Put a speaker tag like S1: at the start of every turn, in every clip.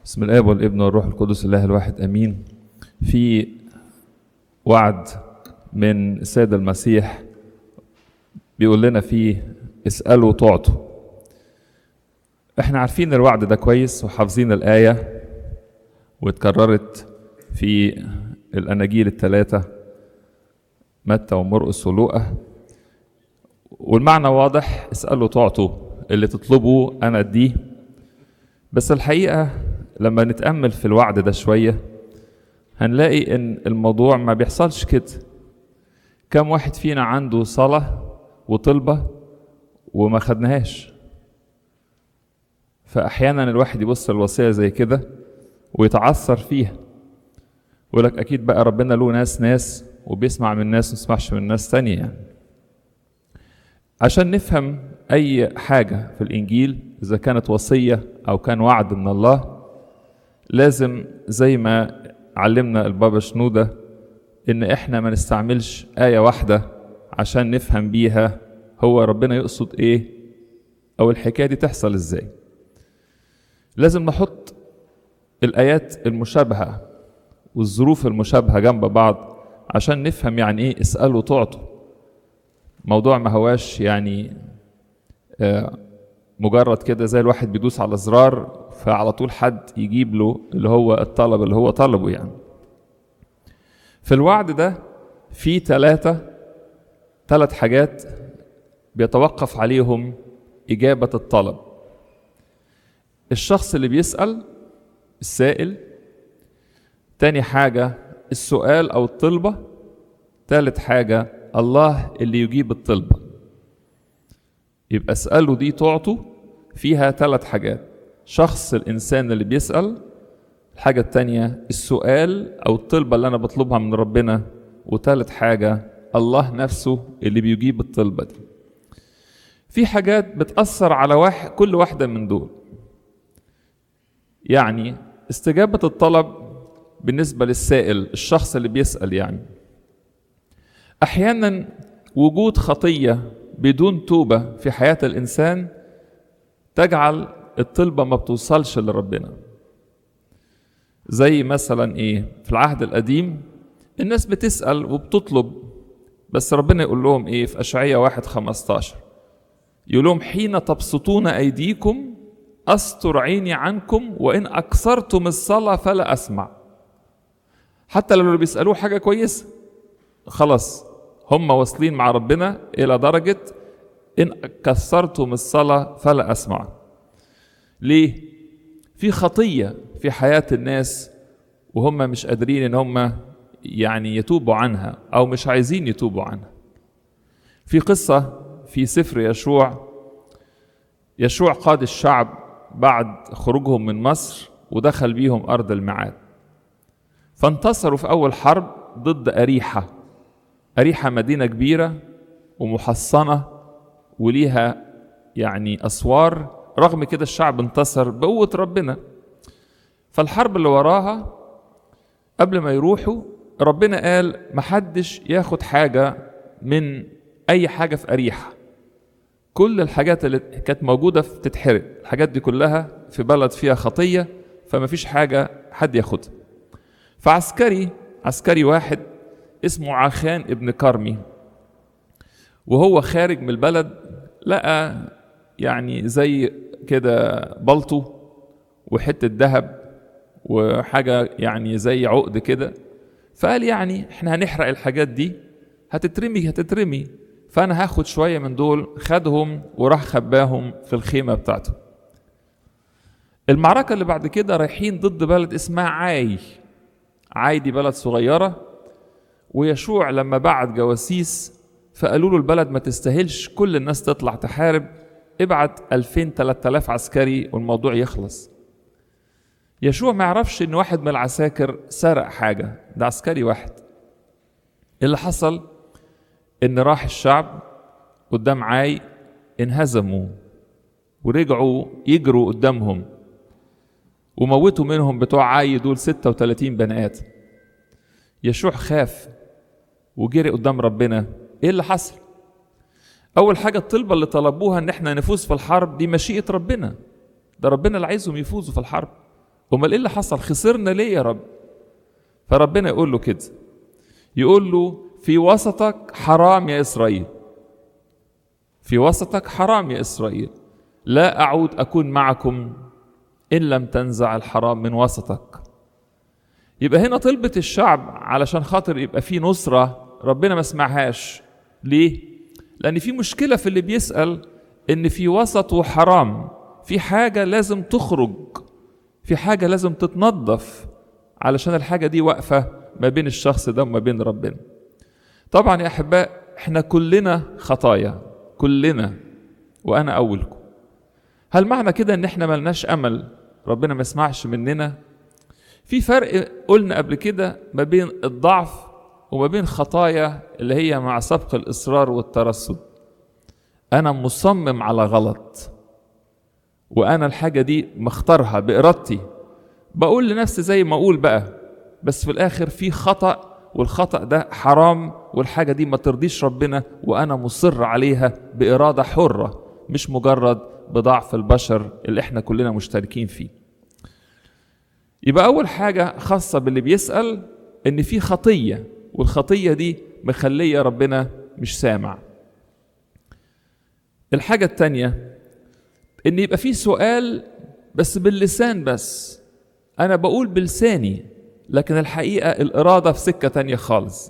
S1: بسم الاب والابن والروح القدس الله الواحد امين في وعد من السيد المسيح بيقول لنا فيه اسالوا تعطوا احنا عارفين الوعد ده كويس وحافظين الايه واتكررت في الاناجيل الثلاثه متى ومرقس ولوقا والمعنى واضح اسالوا تعطوا اللي تطلبوا انا اديه بس الحقيقه لما نتامل في الوعد ده شويه هنلاقي ان الموضوع ما بيحصلش كده كم واحد فينا عنده صلاه وطلبه وما خدناهاش فاحيانا الواحد يبص الوصيه زي كده ويتعثر فيها يقول لك اكيد بقى ربنا له ناس ناس وبيسمع من ناس وما يسمعش من ناس تانية يعني عشان نفهم اي حاجه في الانجيل اذا كانت وصيه او كان وعد من الله لازم زي ما علمنا البابا شنوده ان احنا ما نستعملش ايه واحده عشان نفهم بيها هو ربنا يقصد ايه او الحكايه دي تحصل ازاي لازم نحط الايات المشابهه والظروف المشابهه جنب بعض عشان نفهم يعني ايه اسالوا تعطوا موضوع ما هواش يعني آه مجرد كده زي الواحد بيدوس على زرار فعلى طول حد يجيب له اللي هو الطلب اللي هو طلبه يعني في الوعد ده في ثلاثة ثلاث حاجات بيتوقف عليهم إجابة الطلب الشخص اللي بيسأل السائل تاني حاجة السؤال أو الطلبة تالت حاجة الله اللي يجيب الطلبة يبقى اسألوا دي تعطوا فيها ثلاث حاجات شخص الإنسان اللي بيسأل الحاجة التانية السؤال أو الطلبة اللي أنا بطلبها من ربنا وثالث حاجة الله نفسه اللي بيجيب الطلبة دي في حاجات بتأثر على واحد كل واحدة من دول يعني استجابة الطلب بالنسبة للسائل الشخص اللي بيسأل يعني أحيانا وجود خطية بدون توبة في حياة الإنسان تجعل الطلبة ما بتوصلش لربنا زي مثلا إيه في العهد القديم الناس بتسأل وبتطلب بس ربنا يقول لهم إيه في أشعية واحد خمستاشر يقول لهم حين تبسطون أيديكم أستر عيني عنكم وإن أكثرتم الصلاة فلا أسمع حتى لو بيسألوه حاجة كويسة خلاص هم واصلين مع ربنا إلى درجة إن كثرتم الصلاة فلا أسمع ليه؟ في خطية في حياة الناس وهم مش قادرين إن هم يعني يتوبوا عنها أو مش عايزين يتوبوا عنها في قصة في سفر يشوع يشوع قاد الشعب بعد خروجهم من مصر ودخل بيهم أرض الميعاد فانتصروا في أول حرب ضد أريحة أريحة مدينة كبيرة ومحصنة وليها يعني أسوار رغم كده الشعب انتصر بقوة ربنا فالحرب اللي وراها قبل ما يروحوا ربنا قال محدش ياخد حاجة من أي حاجة في أريحة كل الحاجات اللي كانت موجودة تتحرق الحاجات دي كلها في بلد فيها خطية فما فيش حاجة حد ياخدها فعسكري عسكري واحد اسمه عخان ابن كرمي وهو خارج من البلد لقى يعني زي كده بلطو وحتة ذهب وحاجة يعني زي عقد كده فقال يعني احنا هنحرق الحاجات دي هتترمي هتترمي فأنا هاخد شوية من دول خدهم وراح خباهم في الخيمة بتاعته المعركة اللي بعد كده رايحين ضد بلد اسمها عاي عاي دي بلد صغيرة ويشوع لما بعت جواسيس فقالوا له البلد ما تستاهلش كل الناس تطلع تحارب ابعت 2000 3000 عسكري والموضوع يخلص يشوع ما يعرفش ان واحد من العساكر سرق حاجه ده عسكري واحد اللي حصل ان راح الشعب قدام عاي انهزموا ورجعوا يجروا قدامهم وموتوا منهم بتوع عاي دول 36 بني ادم يشوع خاف وجري قدام ربنا ايه اللي حصل اول حاجه الطلبه اللي طلبوها ان احنا نفوز في الحرب دي مشيئه ربنا ده ربنا اللي عايزهم يفوزوا في الحرب امال ايه اللي حصل خسرنا ليه يا رب فربنا يقول له كده يقول له في وسطك حرام يا اسرائيل في وسطك حرام يا اسرائيل لا اعود اكون معكم ان لم تنزع الحرام من وسطك يبقى هنا طلبة الشعب علشان خاطر يبقى في نصرة ربنا ما سمعهاش ليه؟ لأن في مشكلة في اللي بيسأل إن في وسطه حرام في حاجة لازم تخرج في حاجة لازم تتنظف علشان الحاجة دي واقفة ما بين الشخص ده وما بين ربنا طبعا يا أحباء احنا كلنا خطايا كلنا وأنا أولكم هل معنى كده إن احنا ملناش أمل ربنا ما يسمعش مننا في فرق قلنا قبل كده ما بين الضعف وما بين خطايا اللي هي مع سبق الإصرار والترصد أنا مصمم على غلط وأنا الحاجة دي مختارها بإرادتي بقول لنفسي زي ما أقول بقى بس في الآخر في خطأ والخطأ ده حرام والحاجة دي ما ترضيش ربنا وأنا مصر عليها بإرادة حرة مش مجرد بضعف البشر اللي احنا كلنا مشتركين فيه يبقى أول حاجة خاصة باللي بيسأل إن في خطية والخطية دي مخلية ربنا مش سامع. الحاجة التانية إن يبقى في سؤال بس باللسان بس. أنا بقول بلساني لكن الحقيقة الإرادة في سكة تانية خالص.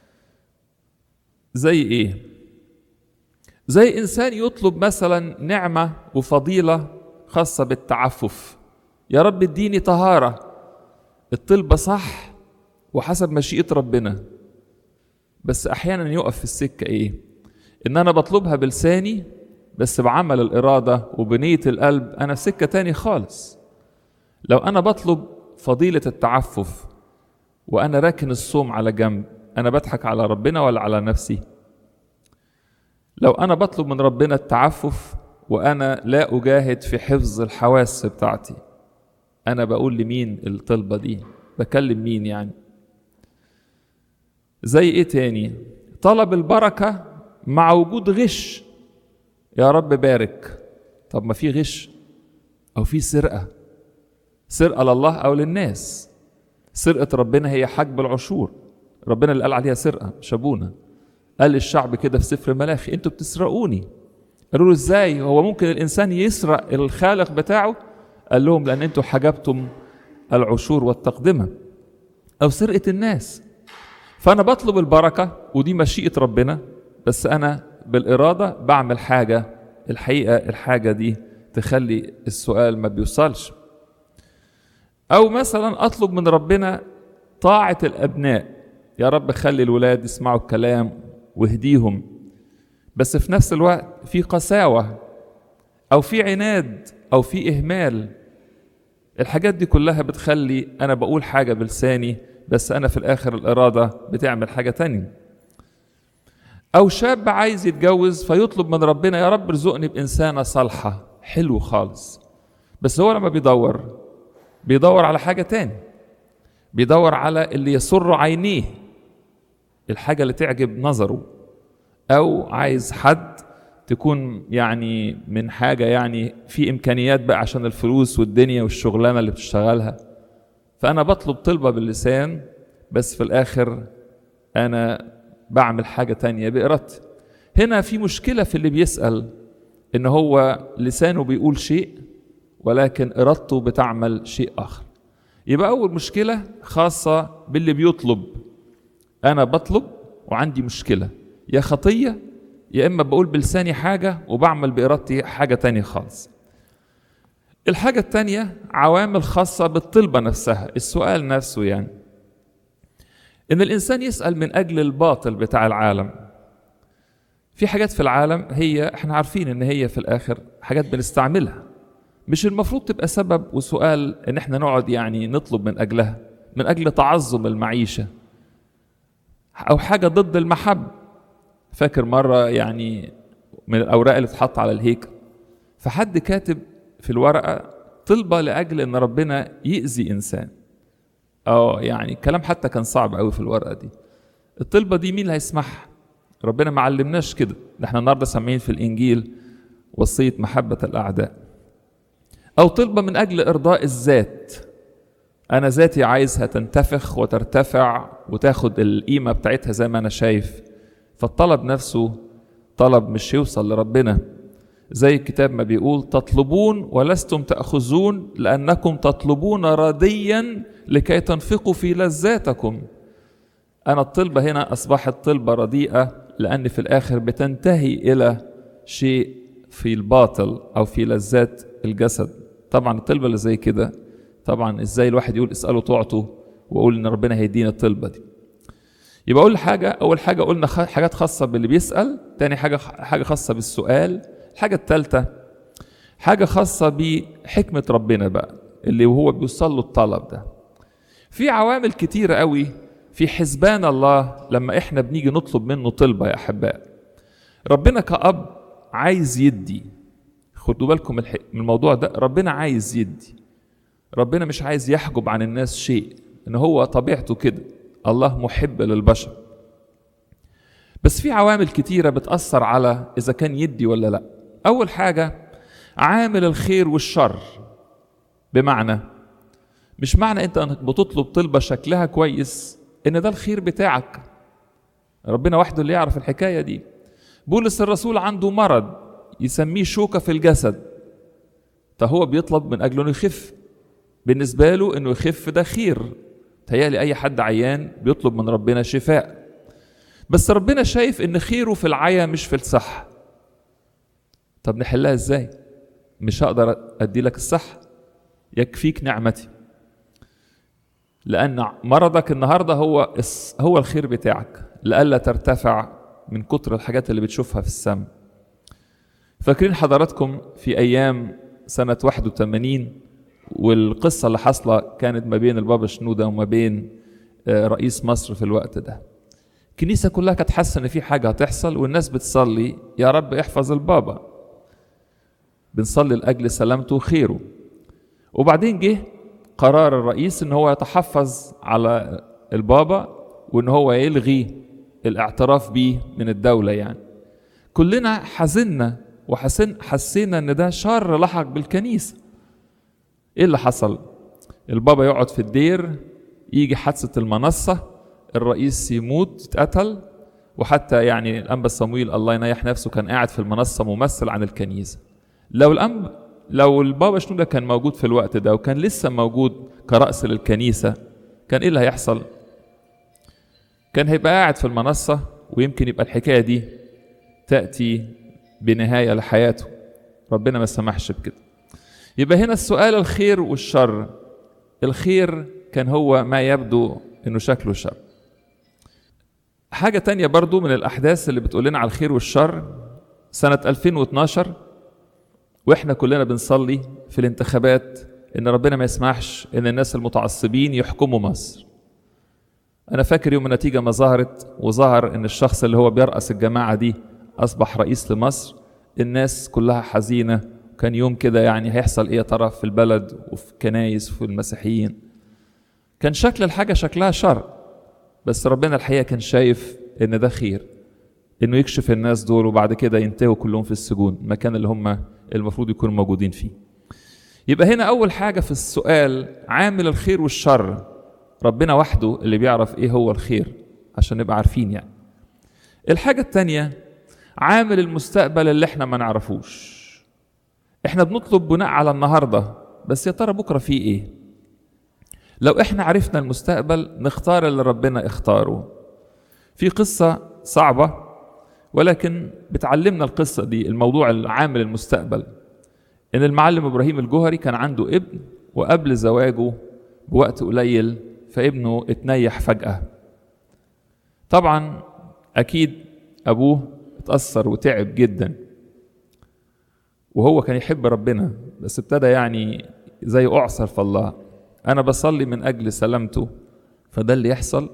S1: زي إيه؟ زي إنسان يطلب مثلا نعمة وفضيلة خاصة بالتعفف. يا رب اديني طهارة الطلبة صح وحسب مشيئة ربنا بس أحيانا يقف في السكة إيه إن أنا بطلبها بلساني بس بعمل الإرادة وبنية القلب أنا في سكة تاني خالص لو أنا بطلب فضيلة التعفف وأنا راكن الصوم على جنب أنا بضحك على ربنا ولا على نفسي لو أنا بطلب من ربنا التعفف وأنا لا أجاهد في حفظ الحواس بتاعتي انا بقول لمين الطلبه دي بكلم مين يعني زي ايه تاني طلب البركه مع وجود غش يا رب بارك طب ما في غش او في سرقه سرقه لله او للناس سرقه ربنا هي حجب العشور ربنا اللي قال عليها سرقه مش ابونا قال للشعب كده في سفر ملاخي انتوا بتسرقوني قالوا له ازاي هو ممكن الانسان يسرق الخالق بتاعه قال لهم لأن أنتم حجبتم العشور والتقدمة أو سرقة الناس فأنا بطلب البركة ودي مشيئة ربنا بس أنا بالإرادة بعمل حاجة الحقيقة الحاجة دي تخلي السؤال ما بيوصلش أو مثلا أطلب من ربنا طاعة الأبناء يا رب خلي الولاد يسمعوا الكلام واهديهم بس في نفس الوقت في قساوة أو في عناد أو في إهمال الحاجات دي كلها بتخلي أنا بقول حاجة بلساني بس أنا في الآخر الإرادة بتعمل حاجة تانية أو شاب عايز يتجوز فيطلب من ربنا يا رب ارزقني بإنسانة صالحة حلو خالص بس هو لما بيدور بيدور على حاجة تاني بيدور على اللي يسر عينيه الحاجة اللي تعجب نظره أو عايز حد تكون يعني من حاجة يعني في إمكانيات بقى عشان الفلوس والدنيا والشغلانة اللي بتشتغلها فأنا بطلب طلبة باللسان بس في الآخر أنا بعمل حاجة تانية بإرادتي هنا في مشكلة في اللي بيسأل إن هو لسانه بيقول شيء ولكن إرادته بتعمل شيء آخر يبقى أول مشكلة خاصة باللي بيطلب أنا بطلب وعندي مشكلة يا خطية يا إما بقول بلساني حاجة وبعمل بإرادتي حاجة تانية خالص الحاجة التانية عوامل خاصة بالطلبة نفسها السؤال نفسه يعني إن الإنسان يسأل من أجل الباطل بتاع العالم في حاجات في العالم هي احنا عارفين ان هي في الاخر حاجات بنستعملها مش المفروض تبقى سبب وسؤال ان احنا نقعد يعني نطلب من اجلها من اجل تعظم المعيشه او حاجه ضد المحبه فاكر مره يعني من الاوراق اللي بتتحط على الهيكل فحد كاتب في الورقه طلبه لاجل ان ربنا يأذي انسان اه يعني الكلام حتى كان صعب قوي في الورقه دي الطلبه دي مين اللي هيسمعها ربنا ما علمناش كده ده احنا النهارده سامعين في الانجيل وصيه محبه الاعداء او طلبه من اجل ارضاء الذات انا ذاتي عايزها تنتفخ وترتفع وتاخد القيمه بتاعتها زي ما انا شايف فالطلب نفسه طلب مش يوصل لربنا زي الكتاب ما بيقول تطلبون ولستم تاخذون لانكم تطلبون رديا لكي تنفقوا في لذاتكم انا الطلبه هنا اصبحت طلبه رديئه لان في الاخر بتنتهي الى شيء في الباطل او في لذات الجسد طبعا الطلبه اللي زي كده طبعا ازاي الواحد يقول اساله تعطوا واقول ان ربنا هيدينا الطلبه دي يبقى اقول حاجه اول حاجه قلنا حاجات خاصه باللي بيسال تاني حاجه حاجه خاصه بالسؤال الحاجه الثالثه حاجه خاصه بحكمه ربنا بقى اللي وهو بيوصل له الطلب ده في عوامل كتيره قوي في حسبان الله لما احنا بنيجي نطلب منه طلبه يا احباء ربنا كأب عايز يدي خدوا بالكم من الموضوع ده ربنا عايز يدي ربنا مش عايز يحجب عن الناس شيء ان هو طبيعته كده الله محب للبشر بس في عوامل كتيرة بتأثر على إذا كان يدي ولا لأ أول حاجة عامل الخير والشر بمعنى مش معنى أنت أنك بتطلب طلبة شكلها كويس إن ده الخير بتاعك ربنا وحده اللي يعرف الحكاية دي بولس الرسول عنده مرض يسميه شوكة في الجسد فهو بيطلب من أجله أنه يخف بالنسبة له أنه يخف ده خير تهيألي أي حد عيان بيطلب من ربنا شفاء بس ربنا شايف ان خيره في العيا مش في الصحة طب نحلها ازاي مش هقدر ادي لك الصحة يكفيك نعمتي لان مرضك النهارده هو هو الخير بتاعك لئلا ترتفع من كتر الحاجات اللي بتشوفها في السماء فاكرين حضراتكم في ايام سنة 81 والقصة اللي حاصلة كانت ما بين البابا شنودة وما بين رئيس مصر في الوقت ده الكنيسة كلها كانت حاسة إن في حاجة هتحصل والناس بتصلي يا رب احفظ البابا بنصلي لأجل سلامته وخيره وبعدين جه قرار الرئيس إن هو يتحفظ على البابا وإن هو يلغي الاعتراف بيه من الدولة يعني كلنا حزنا وحسن حسينا إن ده شر لحق بالكنيسة إيه اللي حصل؟ البابا يقعد في الدير يجي حادثة المنصة الرئيس يموت يتقتل وحتى يعني الانبا صمويل الله ينيح نفسه كان قاعد في المنصه ممثل عن الكنيسه لو الانب لو البابا شنوده كان موجود في الوقت ده وكان لسه موجود كرأس للكنيسه كان ايه اللي هيحصل كان هيبقى قاعد في المنصه ويمكن يبقى الحكايه دي تاتي بنهايه لحياته ربنا ما سمحش بكده يبقى هنا السؤال الخير والشر الخير كان هو ما يبدو انه شكله شر حاجة تانية برضو من الأحداث اللي بتقول لنا على الخير والشر سنة 2012 وإحنا كلنا بنصلي في الانتخابات إن ربنا ما يسمحش إن الناس المتعصبين يحكموا مصر. أنا فاكر يوم النتيجة ما ظهرت وظهر إن الشخص اللي هو بيرأس الجماعة دي أصبح رئيس لمصر الناس كلها حزينة كان يوم كده يعني هيحصل إيه يا ترى في البلد وفي الكنايس وفي المسيحيين. كان شكل الحاجة شكلها شر بس ربنا الحقيقة كان شايف إن ده خير إنه يكشف الناس دول وبعد كده ينتهوا كلهم في السجون المكان اللي هم المفروض يكونوا موجودين فيه يبقى هنا أول حاجة في السؤال عامل الخير والشر ربنا وحده اللي بيعرف إيه هو الخير عشان نبقى عارفين يعني الحاجة التانية عامل المستقبل اللي احنا ما نعرفوش احنا بنطلب بناء على النهاردة بس يا ترى بكرة فيه ايه لو احنا عرفنا المستقبل نختار اللي ربنا اختاره في قصة صعبة ولكن بتعلمنا القصة دي الموضوع العامل المستقبل ان المعلم ابراهيم الجوهري كان عنده ابن وقبل زواجه بوقت قليل فابنه اتنيح فجأة طبعا اكيد ابوه اتأثر وتعب جدا وهو كان يحب ربنا بس ابتدى يعني زي اعصر في الله انا بصلي من اجل سلامته فده اللي يحصل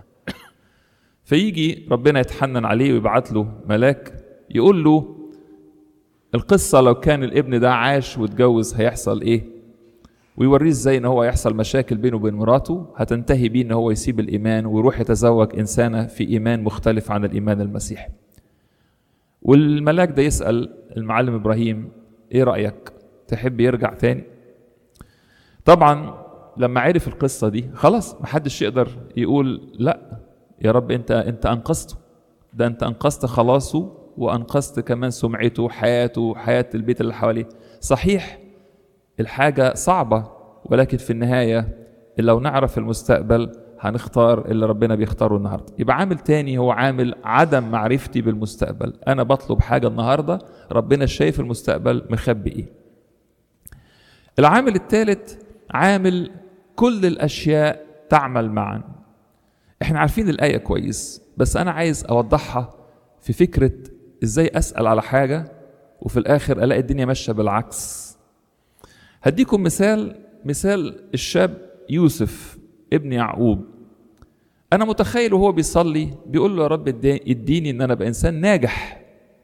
S1: فيجي ربنا يتحنن عليه ويبعت له ملاك يقول له القصة لو كان الابن ده عاش واتجوز هيحصل ايه ويوريه ازاي ان هو يحصل مشاكل بينه وبين مراته هتنتهي بيه ان هو يسيب الايمان ويروح يتزوج انسانة في ايمان مختلف عن الايمان المسيحي والملاك ده يسأل المعلم ابراهيم ايه رأيك تحب يرجع تاني طبعا لما عرف القصة دي خلاص محدش يقدر يقول لا يا رب انت انت انقذته ده انت انقذت خلاصه وانقذت كمان سمعته وحياته وحياة البيت اللي حواليه صحيح الحاجة صعبة ولكن في النهاية لو نعرف المستقبل هنختار اللي ربنا بيختاره النهارده يبقى عامل تاني هو عامل عدم معرفتي بالمستقبل انا بطلب حاجه النهارده ربنا شايف المستقبل مخبي ايه العامل الثالث عامل كل الاشياء تعمل معا احنا عارفين الايه كويس بس انا عايز اوضحها في فكره ازاي اسال على حاجه وفي الاخر الاقي الدنيا ماشيه بالعكس هديكم مثال مثال الشاب يوسف ابن يعقوب انا متخيل وهو بيصلي بيقول له يا رب اديني ان انا ابقى انسان ناجح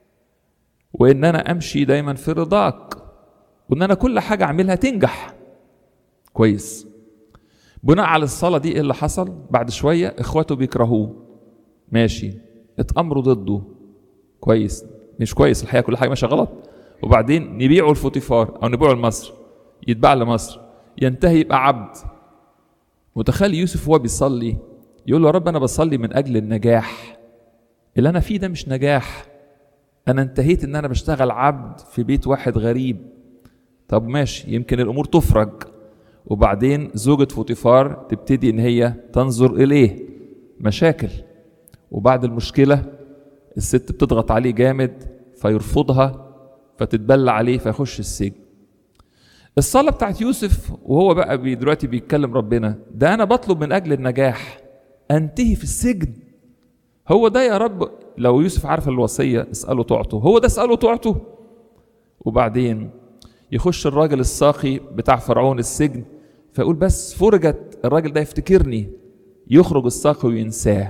S1: وان انا امشي دايما في رضاك وان انا كل حاجه اعملها تنجح كويس بناء على الصلاه دي ايه اللي حصل بعد شويه اخواته بيكرهوه ماشي اتامروا ضده كويس مش كويس الحقيقه كل حاجه ماشيه غلط وبعدين نبيعه لفوتيفار او نبيعه لمصر يتباع لمصر ينتهي يبقى عبد متخيل يوسف وهو بيصلي يقول له يا رب انا بصلي من اجل النجاح اللي انا فيه ده مش نجاح انا انتهيت ان انا بشتغل عبد في بيت واحد غريب طب ماشي يمكن الامور تفرج وبعدين زوجة فوتيفار تبتدي ان هي تنظر اليه مشاكل وبعد المشكلة الست بتضغط عليه جامد فيرفضها فتتبلى عليه فيخش السجن الصلاة بتاعت يوسف وهو بقى بي دلوقتي بيتكلم ربنا ده أنا بطلب من أجل النجاح أنتهي في السجن هو ده يا رب لو يوسف عارف الوصية اسأله تعطه هو ده اسأله تعطه وبعدين يخش الراجل الساقي بتاع فرعون السجن فيقول بس فرجت الراجل ده يفتكرني يخرج الساقي وينساه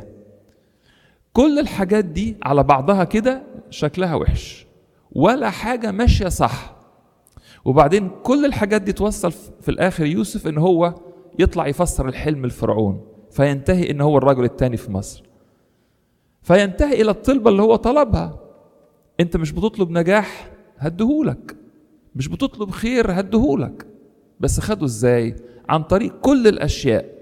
S1: كل الحاجات دي على بعضها كده شكلها وحش ولا حاجة ماشية صح وبعدين كل الحاجات دي توصل في الاخر يوسف ان هو يطلع يفسر الحلم الفرعون فينتهي ان هو الرجل الثاني في مصر فينتهي الى الطلبه اللي هو طلبها انت مش بتطلب نجاح هديهولك مش بتطلب خير هديهولك بس خده ازاي عن طريق كل الاشياء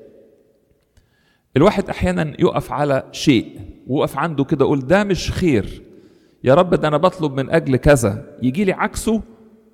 S1: الواحد احيانا يقف على شيء ويقف عنده كده يقول ده مش خير يا رب ده انا بطلب من اجل كذا يجي لي عكسه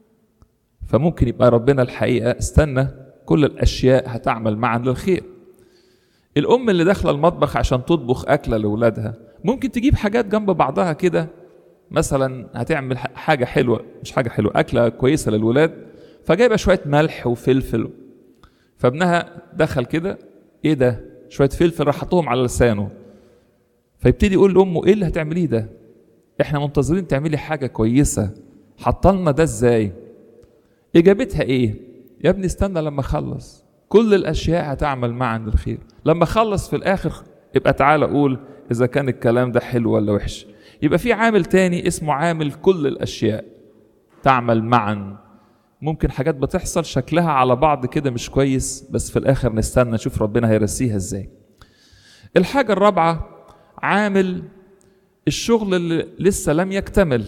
S1: فممكن يبقى ربنا الحقيقة استنى كل الأشياء هتعمل معا للخير الأم اللي داخلة المطبخ عشان تطبخ أكلة لأولادها ممكن تجيب حاجات جنب بعضها كده مثلا هتعمل حاجة حلوة مش حاجة حلوة أكلة كويسة للولاد فجايبة شوية ملح وفلفل فابنها دخل كده إيه ده شوية فلفل راح حطهم على لسانه فيبتدي يقول لأمه إيه اللي هتعمليه ده إحنا منتظرين تعملي حاجة كويسة حطلنا ده إزاي اجابتها ايه يا ابني استنى لما اخلص كل الاشياء هتعمل معا للخير لما اخلص في الاخر يبقى تعالى قول اذا كان الكلام ده حلو ولا وحش يبقى في عامل تاني اسمه عامل كل الاشياء تعمل معا ممكن حاجات بتحصل شكلها على بعض كده مش كويس بس في الاخر نستنى نشوف ربنا هيرسيها ازاي الحاجة الرابعة عامل الشغل اللي لسه لم يكتمل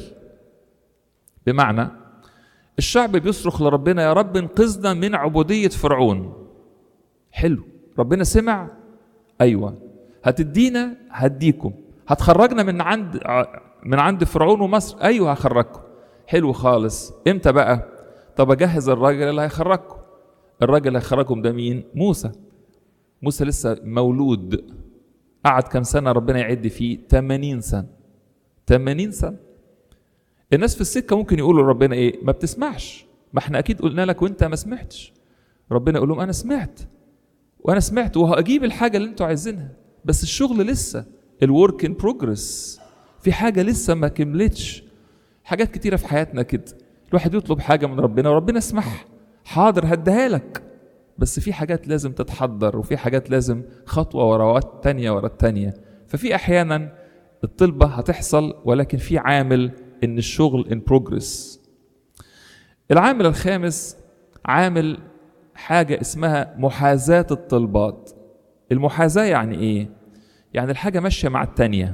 S1: بمعنى الشعب بيصرخ لربنا يا رب انقذنا من عبودية فرعون حلو ربنا سمع أيوة هتدينا هديكم هتخرجنا من عند من عند فرعون ومصر أيوة هخرجكم حلو خالص امتى بقى طب اجهز الراجل اللي هيخرجكم الراجل اللي هيخرجكم ده مين موسى موسى لسه مولود قعد كام سنة ربنا يعد فيه 80 سنة 80 سنة الناس في السكه ممكن يقولوا لربنا ايه ما بتسمعش ما احنا اكيد قلنا لك وانت ما سمعتش ربنا يقول لهم انا سمعت وانا سمعت وهجيب الحاجه اللي انتوا عايزينها بس الشغل لسه الورك ان بروجرس في حاجه لسه ما كملتش حاجات كتيره في حياتنا كده الواحد يطلب حاجه من ربنا وربنا يسمعها حاضر هديها لك بس في حاجات لازم تتحضر وفي حاجات لازم خطوه ورا التانيه ورا التانيه ففي احيانا الطلبه هتحصل ولكن في عامل ان الشغل ان بروجرس العامل الخامس عامل حاجه اسمها محاذاه الطلبات المحاذاه يعني ايه يعني الحاجه ماشيه مع التانيه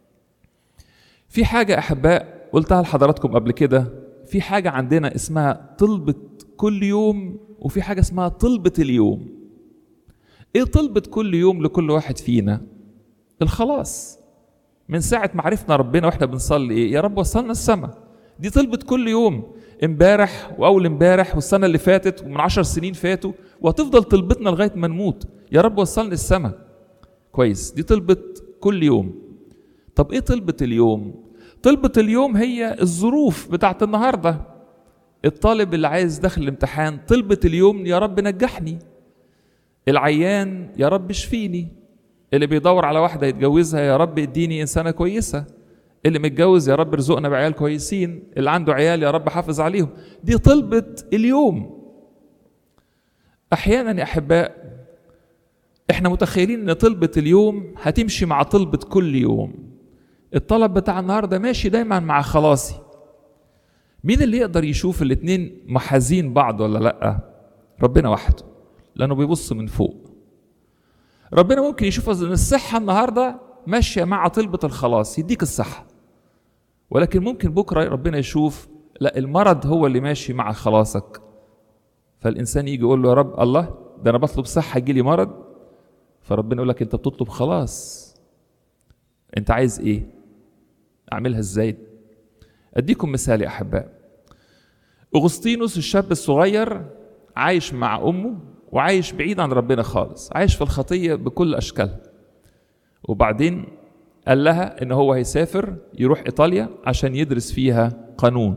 S1: في حاجه احباء قلتها لحضراتكم قبل كده في حاجه عندنا اسمها طلبه كل يوم وفي حاجه اسمها طلبه اليوم ايه طلبة كل يوم لكل واحد فينا الخلاص من ساعة ما عرفنا ربنا واحنا بنصلي ايه يا رب وصلنا السماء دي طلبة كل يوم امبارح واول امبارح والسنة اللي فاتت ومن عشر سنين فاتوا وهتفضل طلبتنا لغاية ما نموت يا رب وصلني السماء كويس دي طلبة كل يوم طب ايه طلبة اليوم طلبة اليوم هي الظروف بتاعت النهاردة الطالب اللي عايز داخل الامتحان طلبة اليوم يا رب نجحني العيان يا رب اشفيني اللي بيدور على واحدة يتجوزها يا رب اديني إنسانة كويسة اللي متجوز يا رب ارزقنا بعيال كويسين اللي عنده عيال يا رب حافظ عليهم دي طلبة اليوم أحيانا يا أحباء احنا متخيلين ان طلبة اليوم هتمشي مع طلبة كل يوم الطلب بتاع النهارده ماشي دايما مع خلاصي مين اللي يقدر يشوف الاتنين محازين بعض ولا لا ربنا وحده لانه بيبص من فوق ربنا ممكن يشوف ان الصحه النهارده ماشيه مع طلبه الخلاص يديك الصحه ولكن ممكن بكره ربنا يشوف لا المرض هو اللي ماشي مع خلاصك فالانسان يجي يقول له يا رب الله ده انا بطلب صحه يجي لي مرض فربنا يقول لك انت بتطلب خلاص انت عايز ايه اعملها ازاي اديكم مثال يا احباء اغسطينوس الشاب الصغير عايش مع امه وعايش بعيد عن ربنا خالص عايش في الخطيه بكل اشكالها وبعدين قال لها ان هو هيسافر يروح ايطاليا عشان يدرس فيها قانون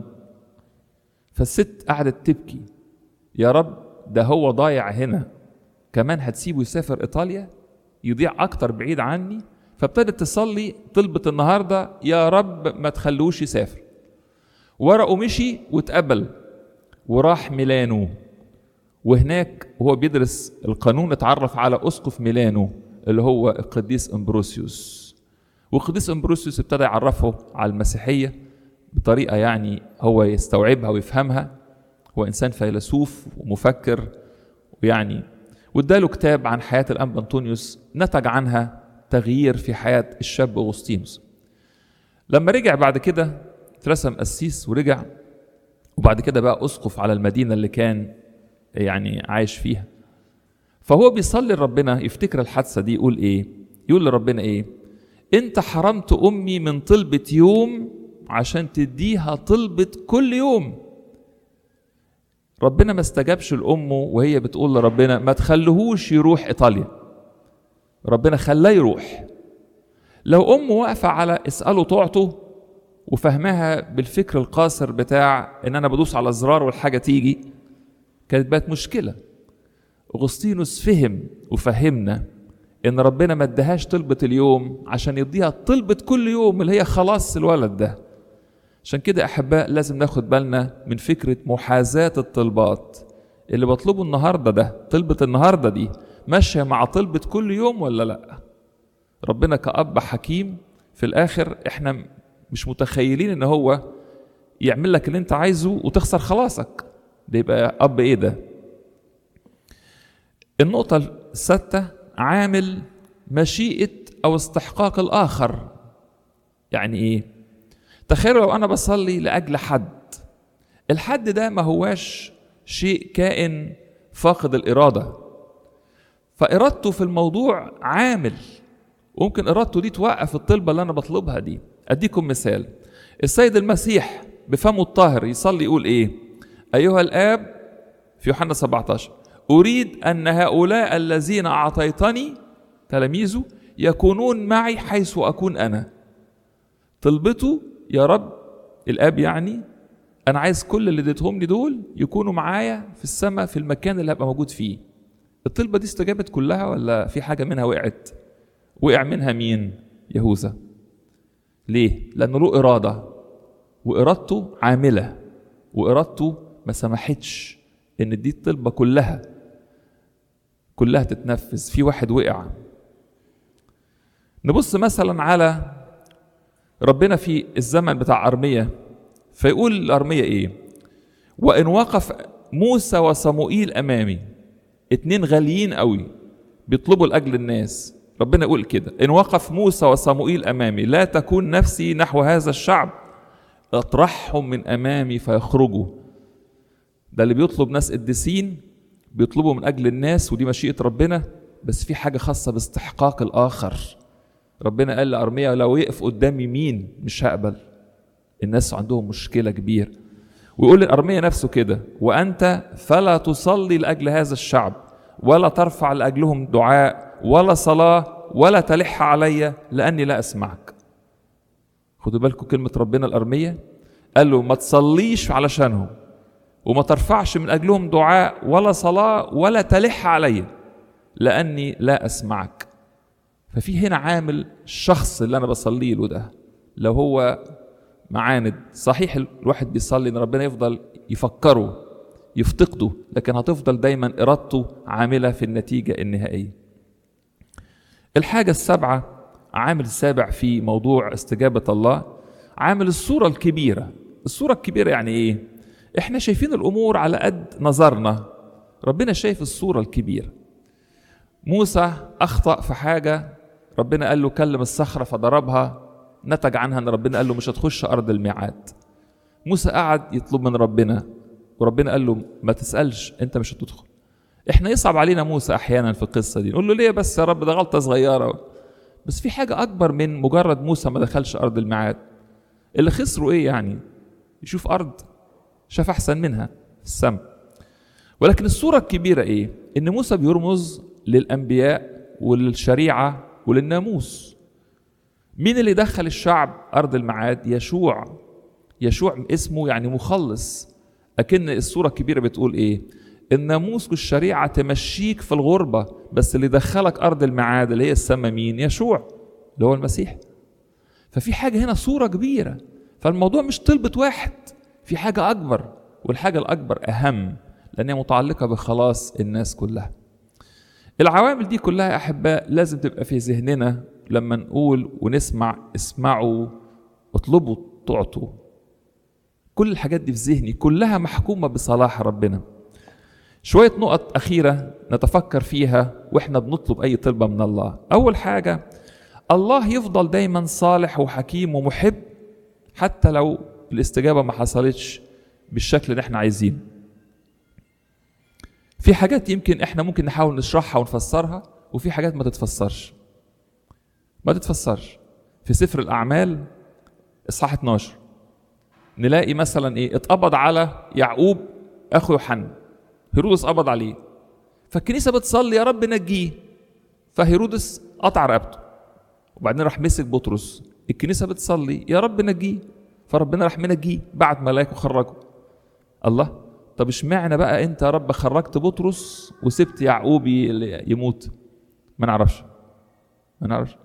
S1: فالست قعدت تبكي يا رب ده هو ضايع هنا كمان هتسيبه يسافر ايطاليا يضيع اكتر بعيد عني فابتدت تصلي طلبة النهاردة يا رب ما تخلوش يسافر ورقه مشي واتقبل وراح ميلانو وهناك وهو بيدرس القانون اتعرف على اسقف ميلانو اللي هو القديس امبروسيوس والقديس امبروسيوس ابتدى يعرفه على المسيحيه بطريقه يعني هو يستوعبها ويفهمها هو انسان فيلسوف ومفكر ويعني واداله كتاب عن حياه الانبا انطونيوس نتج عنها تغيير في حياه الشاب اغسطينوس لما رجع بعد كده اترسم قسيس ورجع وبعد كده بقى اسقف على المدينه اللي كان يعني عايش فيها فهو بيصلي لربنا يفتكر الحادثه دي يقول ايه يقول لربنا ايه انت حرمت امي من طلبه يوم عشان تديها طلبه كل يوم ربنا ما استجابش لامه وهي بتقول لربنا ما تخليهوش يروح ايطاليا ربنا خلاه يروح لو امه واقفه على اساله طاعته وفهمها بالفكر القاصر بتاع ان انا بدوس على زرار والحاجه تيجي كانت بقت مشكله اغسطينوس فهم وفهمنا ان ربنا ما ادهاش طلبه اليوم عشان يديها طلبه كل يوم اللي هي خلاص الولد ده عشان كده احباء لازم ناخد بالنا من فكره محاذاه الطلبات اللي بطلبه النهارده ده طلبه النهارده دي ماشيه مع طلبه كل يوم ولا لا ربنا كأب حكيم في الاخر احنا مش متخيلين ان هو يعمل لك اللي انت عايزه وتخسر خلاصك ده يبقى اب ايه ده النقطة السادسة عامل مشيئة أو استحقاق الآخر يعني إيه؟ تخيلوا لو أنا بصلي لأجل حد الحد ده ما هواش شيء كائن فاقد الإرادة فإرادته في الموضوع عامل وممكن إرادته دي توقف الطلبة اللي أنا بطلبها دي أديكم مثال السيد المسيح بفمه الطاهر يصلي يقول إيه؟ أيها الآب في يوحنا 17 أريد أن هؤلاء الذين أعطيتني تلاميذه يكونون معي حيث أكون أنا طلبته يا رب الآب يعني أنا عايز كل اللي اديتهم لي دول يكونوا معايا في السماء في المكان اللي هبقى موجود فيه الطلبة دي استجابت كلها ولا في حاجة منها وقعت وقع منها مين يهوذا ليه لأنه له إرادة وإرادته عاملة وإرادته ما سمحتش إن دي الطلبة كلها كلها تتنفذ في واحد وقع نبص مثلا على ربنا في الزمن بتاع أرمية فيقول الأرمية إيه وإن وقف موسى وصموئيل أمامي اتنين غاليين قوي بيطلبوا لأجل الناس ربنا يقول كده إن وقف موسى وصموئيل أمامي لا تكون نفسي نحو هذا الشعب اطرحهم من أمامي فيخرجوا ده اللي بيطلب ناس قديسين بيطلبوا من اجل الناس ودي مشيئه ربنا بس في حاجة خاصة باستحقاق الآخر ربنا قال لأرميا لو يقف قدامي مين مش هقبل الناس عندهم مشكلة كبيرة ويقول لأرميا نفسه كده وأنت فلا تصلي لأجل هذا الشعب ولا ترفع لأجلهم دعاء ولا صلاة ولا تلح علي لأني لا أسمعك خدوا بالكم كلمة ربنا الأرمية قال له ما تصليش علشانهم وما ترفعش من أجلهم دعاء ولا صلاة ولا تلح علي لأني لا أسمعك ففي هنا عامل الشخص اللي أنا بصلي له ده لو هو معاند صحيح الواحد بيصلي ان ربنا يفضل يفكره يفتقده لكن هتفضل دايما ارادته عامله في النتيجه النهائيه الحاجه السابعه عامل سابع في موضوع استجابه الله عامل الصوره الكبيره الصوره الكبيره يعني ايه احنا شايفين الامور على قد نظرنا ربنا شايف الصوره الكبيره موسى اخطا في حاجه ربنا قال له كلم الصخره فضربها نتج عنها ان ربنا قال له مش هتخش ارض الميعاد موسى قعد يطلب من ربنا وربنا قال له ما تسالش انت مش هتدخل احنا يصعب علينا موسى احيانا في القصه دي نقول له ليه بس يا رب ده غلطه صغيره بس في حاجه اكبر من مجرد موسى ما دخلش ارض الميعاد اللي خسروا ايه يعني يشوف ارض شاف احسن منها في السماء ولكن الصوره الكبيره ايه ان موسى بيرمز للانبياء وللشريعه وللناموس مين اللي دخل الشعب أرض الميعاد؟ يشوع يشوع اسمه يعني مخلص أكن الصورة الكبيرة بتقول إيه؟ الناموس والشريعة تمشيك في الغربة بس اللي دخلك أرض الميعاد اللي هي السما مين؟ يشوع اللي هو المسيح ففي حاجة هنا صورة كبيرة فالموضوع مش طلبة واحد في حاجة أكبر والحاجة الأكبر أهم لأنها متعلقة بخلاص الناس كلها العوامل دي كلها يا أحباء لازم تبقى في ذهننا لما نقول ونسمع اسمعوا اطلبوا تعطوا كل الحاجات دي في ذهني كلها محكومة بصلاح ربنا شوية نقط أخيرة نتفكر فيها وإحنا بنطلب أي طلبة من الله أول حاجة الله يفضل دايما صالح وحكيم ومحب حتى لو الاستجابة ما حصلتش بالشكل اللي احنا عايزينه في حاجات يمكن احنا ممكن نحاول نشرحها ونفسرها وفي حاجات ما تتفسرش ما تتفسرش في سفر الأعمال إصحاح 12 نلاقي مثلا إيه اتقبض على يعقوب أخو يوحنا هيرودس قبض عليه فالكنيسة بتصلي يا رب نجيه فهيرودس قطع رقبته وبعدين راح مسك بطرس الكنيسة بتصلي يا رب نجيه فربنا راح منجيه بعت ملاك وخرجه الله طب اشمعنى بقى انت يا رب خرجت بطرس وسبت يعقوب يموت ما نعرفش ما نعرفش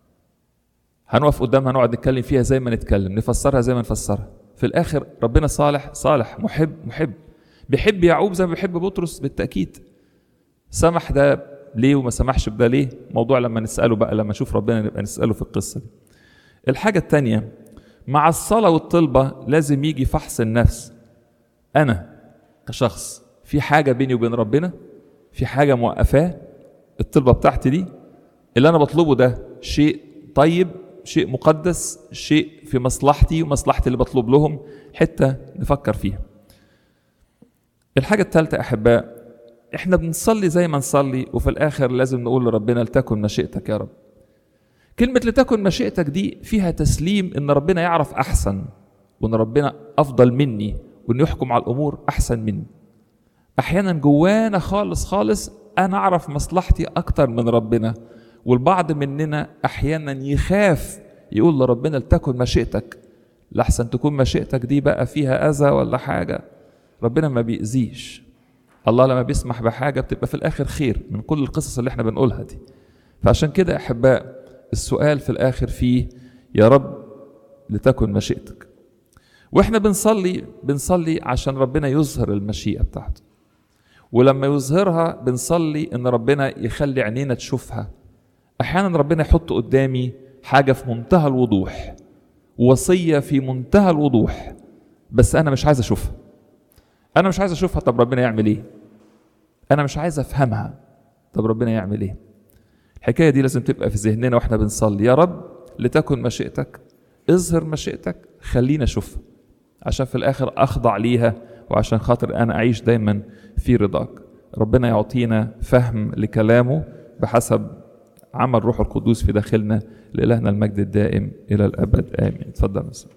S1: هنقف قدامها نقعد نتكلم فيها زي ما نتكلم نفسرها زي ما نفسرها في الاخر ربنا صالح صالح محب محب بيحب يعقوب زي ما بيحب بطرس بالتاكيد سمح ده ليه وما سمحش بده ليه موضوع لما نساله بقى لما نشوف ربنا نبقى نساله في القصه دي الحاجه الثانيه مع الصلاه والطلبه لازم يجي فحص النفس انا كشخص في حاجه بيني وبين ربنا في حاجه موقفاه الطلبه بتاعتي دي اللي انا بطلبه ده شيء طيب شيء مقدس شيء في مصلحتي ومصلحة اللي بطلب لهم حتة نفكر فيها الحاجة الثالثة أحباء احنا بنصلي زي ما نصلي وفي الآخر لازم نقول لربنا لتكن مشيئتك يا رب كلمة لتكن مشيئتك دي فيها تسليم إن ربنا يعرف أحسن وإن ربنا أفضل مني وإنه يحكم على الأمور أحسن مني أحيانا جوانا خالص خالص أنا أعرف مصلحتي أكتر من ربنا والبعض مننا احيانا يخاف يقول لربنا لتكن مشيئتك لحسن تكون مشيئتك دي بقى فيها اذى ولا حاجه ربنا ما بيأذيش الله لما بيسمح بحاجه بتبقى في الاخر خير من كل القصص اللي احنا بنقولها دي فعشان كده يا احباء السؤال في الاخر فيه يا رب لتكن مشيئتك واحنا بنصلي بنصلي عشان ربنا يظهر المشيئه بتاعته ولما يظهرها بنصلي ان ربنا يخلي عينينا تشوفها احيانا ربنا يحط قدامي حاجه في منتهى الوضوح وصيه في منتهى الوضوح بس انا مش عايز اشوفها انا مش عايز اشوفها طب ربنا يعمل ايه انا مش عايز افهمها طب ربنا يعمل ايه الحكايه دي لازم تبقى في ذهننا واحنا بنصلي يا رب لتكن مشيئتك اظهر مشيئتك خلينا اشوفها عشان في الاخر اخضع ليها وعشان خاطر انا اعيش دايما في رضاك ربنا يعطينا فهم لكلامه بحسب عمل روح القدوس في داخلنا لإلهنا المجد الدائم إلى الأبد آمين اتفضل مثلا